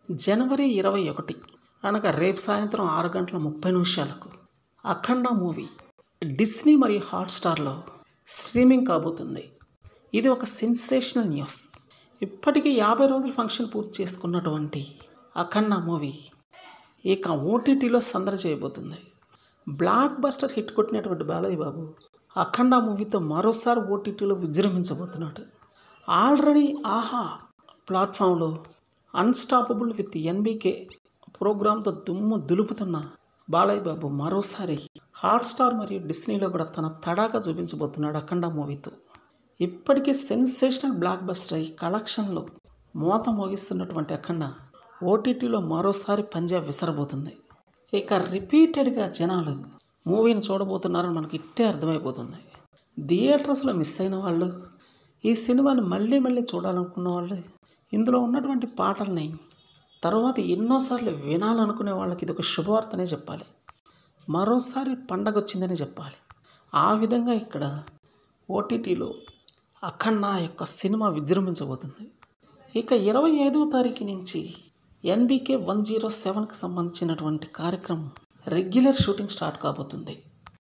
జనవరి ఇరవై ఒకటి అనగా రేపు సాయంత్రం ఆరు గంటల ముప్పై నిమిషాలకు అఖండ మూవీ డిస్నీ మరియు హాట్స్టార్లో స్ట్రీమింగ్ కాబోతుంది ఇది ఒక సెన్సేషనల్ న్యూస్ ఇప్పటికీ యాభై రోజుల ఫంక్షన్ పూర్తి చేసుకున్నటువంటి అఖండ మూవీ ఇక ఓటీటీలో సందడి చేయబోతుంది బ్లాక్ బస్టర్ హిట్ కొట్టినటువంటి బాలయ్య బాబు అఖండ మూవీతో మరోసారి ఓటీటీలో విజృంభించబోతున్నాడు ఆల్రెడీ ఆహా ప్లాట్ఫామ్లో అన్స్టాపబుల్ విత్ ఎన్బీకే ప్రోగ్రాంతో దుమ్ము దులుపుతున్న బాలయ్య బాబు మరోసారి హాట్స్టార్ మరియు డిస్నీలో కూడా తన తడాక చూపించబోతున్నాడు అఖండ మూవీతో ఇప్పటికే సెన్సేషనల్ బ్లాక్ బస్టర్ అయి కలెక్షన్లో మోత మోగిస్తున్నటువంటి అఖండ ఓటీటీలో మరోసారి పంజాబ్ విసరబోతుంది ఇక రిపీటెడ్గా జనాలు మూవీని చూడబోతున్నారని మనకి ఇట్టే అర్థమైపోతుంది థియేటర్స్లో మిస్ అయిన వాళ్ళు ఈ సినిమాని మళ్ళీ మళ్ళీ చూడాలనుకున్న వాళ్ళు ఇందులో ఉన్నటువంటి పాటల్ని తర్వాత ఎన్నోసార్లు వినాలనుకునే వాళ్ళకి ఇది ఒక శుభవార్తనే చెప్పాలి మరోసారి పండగ వచ్చిందని చెప్పాలి ఆ విధంగా ఇక్కడ ఓటీటీలో అఖండ యొక్క సినిమా విజృంభించబోతుంది ఇక ఇరవై ఐదవ తారీఖు నుంచి ఎన్బీకే వన్ జీరో సెవెన్కి సంబంధించినటువంటి కార్యక్రమం రెగ్యులర్ షూటింగ్ స్టార్ట్ కాబోతుంది